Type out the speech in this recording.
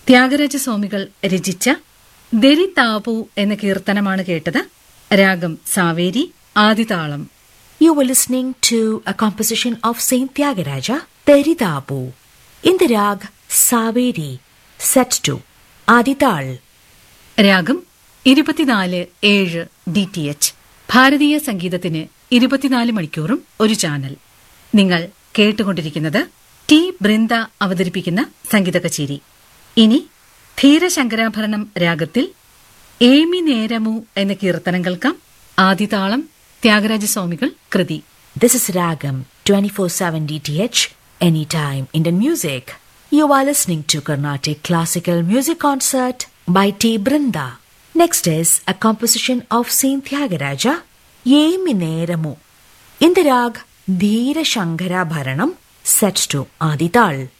ത്യാഗരാജ സ്വാമികൾ രചിച്ച ദരി താപു എന്ന കീർത്തനമാണ് കേട്ടത് രാഗം Saveri ആദിതാളം You were listening to a composition of Saint Tyagaraja, Teridapu, in the rag Saveri, set to Adital. രാഗം ഇരുപത്തിനാല് ഏഴ് ഡി ടി എച്ച് ഭാരതീയ സംഗീതത്തിന് ഇരുപത്തിനാല് മണിക്കൂറും ഒരു ചാനൽ നിങ്ങൾ കേട്ടുകൊണ്ടിരിക്കുന്നത് ടി ബൃന്ദ അവതരിപ്പിക്കുന്ന സംഗീത കച്ചേരി ഇനി ധീരശങ്കരാഭരണം രാഗത്തിൽ ഏമി നേരമു എന്ന കീർത്തനം കേൾക്കാം ആദിതാളം ത്യാഗരാജസ്വാമികൾ കൃതി This is Ragam 24/7 DTH anytime Indian music. You are listening to Carnatic Classical Music Concert by T Brinda. Next is a composition of Saint Tyagaraja, Yemineramu, in the rag Dheera Shankara Bharanam set to Adital.